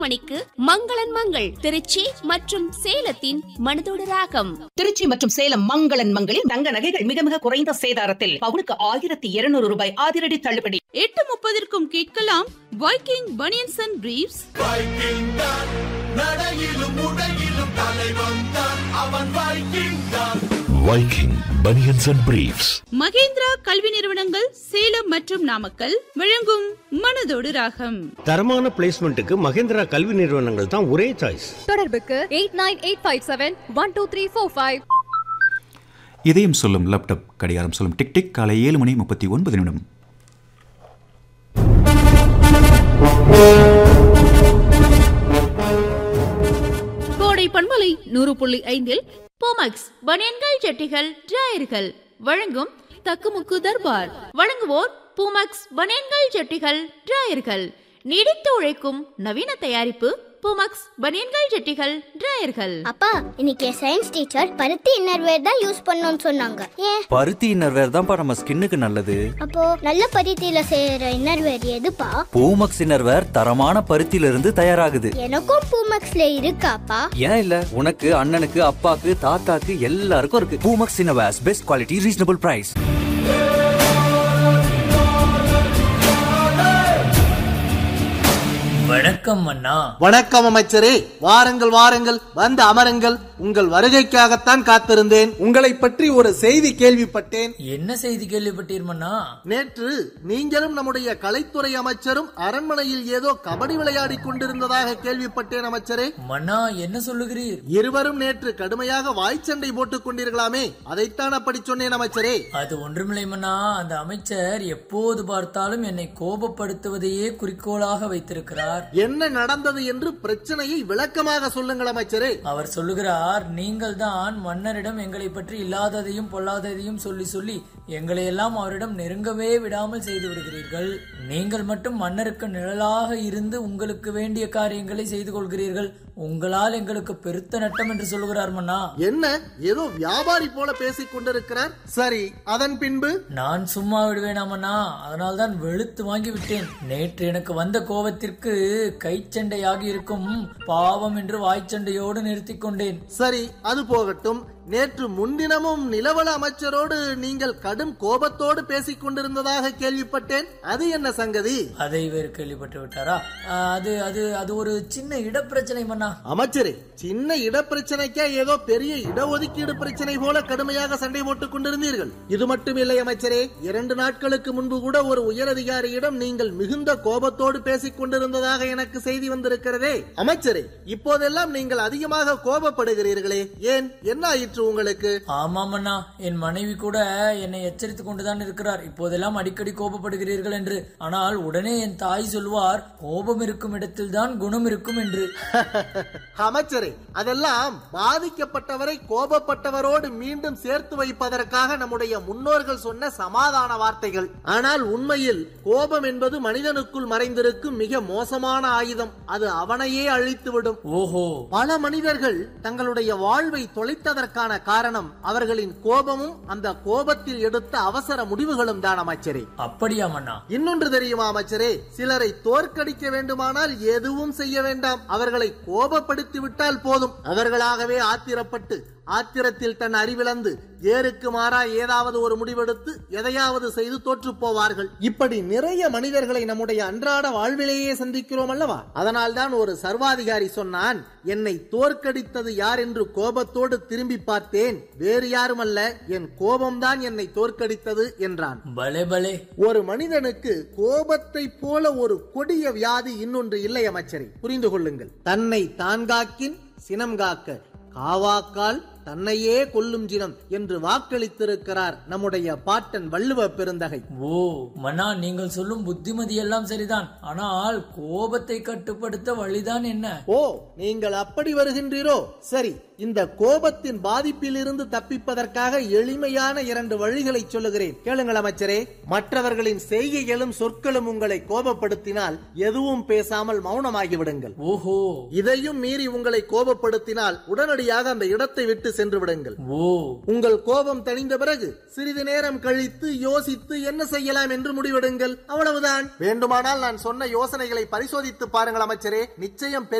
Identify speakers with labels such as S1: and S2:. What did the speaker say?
S1: மணிக்கு மங்களன் மங்கள் திருச்சி மற்றும் சேலத்தின் மனதோடு ராகம்
S2: திருச்சி மற்றும் சேலம் மங்களன் மங்களில் தங்க நகைகள் மிக மிக குறைந்த சேதாரத்தில் பவுனுக்கு ஆயிரத்தி இருநூறு ரூபாய் அதிரடி தள்ளுபடி
S3: எட்டு முப்பதற்கும் கேட்கலாம் Viking banians and briefs
S4: Viking தான் நடையிலும் உடையிலும் தலைவன் தான் அவன் வைக்கிங் தான்
S5: Viking Bunions and Briefs.
S3: Mahindra கல்வி நிறுவனங்கள் சேலம் மற்றும் நாமக்கல் வழங்கும் மனதோடு ராகம்
S6: தரமான பிளேஸ்மெண்ட்டுக்கு மகேந்திரா கல்வி நிறுவனங்கள் தான் ஒரே சாய்ஸ்
S7: தொடர்புக்கு eight nine eight five seven one two three four five
S8: இதயம் சொல்லும் லேப்டாப் கடிகாரம் சொல்லும் டிக் டிக் காலை ஏழு மணி முப்பத்தி ஒன்பது நிமிடம்
S3: கோடை பண்பலை நூறு புள்ளி ஐந்தில் போமக்ஸ் பனியன்கள் ஜட்டிகள் டிராயர்கள் வழங்கும் தக்குமுக்கு தர்பார் வழங்குவோர் பூமக்ஸ் பனியன்கள் ஜட்டிகள் டிராயர்கள் நீடித்து உழைக்கும் நவீன தயாரிப்பு பூமக்ஸ் பனியன்கள் ஜட்டிகள் டிராயர்கள்
S9: அப்பா இன்னைக்கு சயின்ஸ் டீச்சர் பருத்தி இன்னர்வேர் தான் யூஸ் பண்ணணும்னு சொன்னாங்க ஏன்
S10: பருத்தி இன்னர்வேர் தான்ப்பா நம்ம ஸ்கின்னுக்கு நல்லது
S9: அப்போ நல்ல பருத்தியில செய்யற இன்னர்வேர் எதுப்பா
S10: பூமக்ஸ் இன்னர்வேர் தரமான பருத்தியில இருந்து தயாராகுது
S9: எனக்கும் பூமக்ஸ்ல இருக்காப்பா
S10: ஏன் இல்ல உனக்கு அண்ணனுக்கு அப்பாக்கு தாத்தாக்கு எல்லாருக்கும் இருக்கு Poomex innerwears best quality reasonable price
S11: வணக்கம் அண்ணா
S12: வணக்கம் அமைச்சரே வாருங்கள் வாருங்கள் வந்து அமருங்கள் உங்கள் வருகைக்காகத்தான் காத்திருந்தேன் உங்களை பற்றி ஒரு செய்தி கேள்விப்பட்டேன்
S11: என்ன செய்தி கேள்விப்பட்டீர் மன்னா
S12: நேற்று நீங்களும் நம்முடைய கலைத்துறை அமைச்சரும் அரண்மனையில் ஏதோ கபடி விளையாடி கொண்டிருந்ததாக கேள்விப்பட்டேன் அமைச்சரே
S11: மன்னா என்ன சொல்லுகிறீர்
S12: இருவரும் நேற்று கடுமையாக வாய்ச்சண்டை போட்டுக் கொண்டீர்களாமே அதைத்தான் அப்படி சொன்னேன் அமைச்சரே
S11: அது ஒன்றுமில்லை மன்னா அந்த அமைச்சர் எப்போது பார்த்தாலும் என்னை கோபப்படுத்துவதையே குறிக்கோளாக வைத்திருக்கிறார்
S12: என்ன நடந்தது என்று பிரச்சனையை விளக்கமாக சொல்லுங்கள் அமைச்சரே
S11: அவர் சொல்லுகிறார் நீங்கள் தான் மன்னரிடம் எங்களை பற்றி இல்லாததையும் பொல்லாததையும் சொல்லி சொல்லி எங்களை எல்லாம் அவரிடம் நெருங்கவே விடாமல் செய்து விடுகிறீர்கள் நீங்கள் மட்டும் மன்னருக்கு நிழலாக இருந்து உங்களுக்கு வேண்டிய காரியங்களை செய்து கொள்கிறீர்கள் உங்களால் எங்களுக்கு பெருத்த நட்டம் என்று சொல்லுகிறார் மன்னா
S12: என்ன ஏதோ வியாபாரி போல பேசிக் கொண்டிருக்கிறார் சரி அதன் பின்பு
S11: நான் சும்மா விடுவேனாமண்ணா அதனால்தான் வெளுத்து வாங்கி விட்டேன் நேற்று எனக்கு வந்த கோபத்திற்கு கைச்சண்டையாகி இருக்கும் பாவம் என்று வாய்ச்சண்டையோடு நிறுத்திக் கொண்டேன்
S12: சரி அது போகட்டும் நேற்று முன்தினமும் நிலவள அமைச்சரோடு நீங்கள் கடும் கோபத்தோடு பேசிக் கொண்டிருந்ததாக கேள்விப்பட்டேன் அது என்ன சங்கதி
S11: அதை வேறு கேள்விப்பட்டு விட்டாரா ஆஹ், அது அது அது ஒரு சின்ன இடப்பிரச்சனை மன்னா
S12: அமைச்சரே சின்ன இடப்பிரச்சனைக்கா ஏதோ பெரிய இடஒதுக்கீடு பிரச்சனை போல கடுமையாக சண்டை போட்டுக் கொண்டிருந்தீர்கள் இது மட்டும் இல்லை அமைச்சரே இரண்டு நாட்களுக்கு முன்பு கூட ஒரு உயரதிகாரியிடம் நீங்கள் மிகுந்த கோபத்தோடு பேசிக் கொண்டிருந்ததாக எனக்கு செய்தி வந்திருக்கிறதே அமைச்சரே இப்போதெல்லாம் நீங்கள் அதிகமாக கோபப்படுகிறீர்களே ஏன் என்ன ஆயிற்று உங்களுக்கு
S11: ஆமாம் அண்ணா என் மனைவி கூட என்னை எச்சரித்துக் கொண்டுதான் இருக்கிறார் இப்போதெல்லாம் அடிக்கடி கோபப்படுகிறீர்கள் என்று ஆனால் உடனே என் தாய் சொல்வார் கோபம் இருக்கும் இடத்தில் தான் குணம் இருக்கும் என்று
S12: அமைச்சரே அதெல்லாம் பாதிக்கப்பட்டவரை கோபப்பட்டவரோடு மீண்டும் சேர்த்து வைப்பதற்காக நம்முடைய முன்னோர்கள் சொன்ன சமாதான வார்த்தைகள் ஆனால் உண்மையில் கோபம் என்பது மனிதனுக்குள் மறைந்திருக்கும் மிக மோசமான ஆயுதம் அது அவனையே அழித்துவிடும்
S11: ஓஹோ
S12: பல மனிதர்கள் தங்களுடைய வாழ்வை தொலைத்ததற்கான காரணம் அவர்களின் கோபமும் அந்த கோபத்தில் எடுத்த அவசர முடிவுகளும் தான் அமைச்சரே
S11: அப்படியா மன்னா
S12: இன்னொன்று தெரியுமா அமைச்சரே சிலரை தோற்கடிக்க வேண்டுமானால் எதுவும் செய்ய வேண்டாம் அவர்களை கோபப்படுத்தி விட்டால் போதும் அவர்களாகவே ஆத்திரப்பட்டு ஆத்திரத்தில் தன் அறிவிழந்து ஏருக்கு மாறா ஏதாவது ஒரு முடிவெடுத்து எதையாவது செய்து தோற்று போவார்கள் இப்படி நிறைய மனிதர்களை நம்முடைய அன்றாட வாழ்விலேயே சந்திக்கிறோம் அல்லவா அதனால்தான் ஒரு சர்வாதிகாரி சொன்னான் என்னை தோற்கடித்தது யார் என்று கோபத்தோடு திரும்பி பார்த்தேன் வேறு யாரும் அல்ல என் கோபம்தான் என்னை தோற்கடித்தது என்றான்
S11: பலே பலே
S12: ஒரு மனிதனுக்கு கோபத்தை போல ஒரு கொடிய வியாதி இன்னொன்று இல்லை அமைச்சரே புரிந்து கொள்ளுங்கள் தன்னை தான் காக்கின் சினம் காக்க காவாக்கால் தன்னையே கொல்லும் ஜினம் என்று வாக்களித்திருக்கிறார் நம்முடைய பாட்டன் வள்ளுவ பெருந்தகை
S11: ஓ மன்னா நீங்கள் சொல்லும் புத்திமதி எல்லாம் சரிதான் ஆனால் கோபத்தை கட்டுப்படுத்த வழிதான் என்ன
S12: ஓ நீங்கள் அப்படி வருகின்றீரோ சரி இந்த கோபத்தின் பாதிப்பில் இருந்து தப்பிப்பதற்காக எளிமையான இரண்டு வழிகளை சொல்லுகிறேன் கேளுங்கள் அமைச்சரே மற்றவர்களின் செய்கைகளும் சொற்களும் உங்களை கோபப்படுத்தினால் எதுவும் பேசாமல் மௌனமாகி விடுங்கள்
S11: ஓஹோ
S12: இதையும் மீறி உங்களை கோபப்படுத்தினால் உடனடியாக அந்த இடத்தை விட்டு சென்று விடுங்கள்
S11: ஓ
S12: உங்கள் கோபம் தணிந்த பிறகு சிறிது நேரம் கழித்து யோசித்து என்ன செய்யலாம் என்று முடிவெடுங்கள் அவ்வளவுதான் வேண்டுமானால் நான் சொன்ன யோசனைகளை பரிசோதித்து பாருங்கள் அமைச்சரே நிச்சயம் பெரிய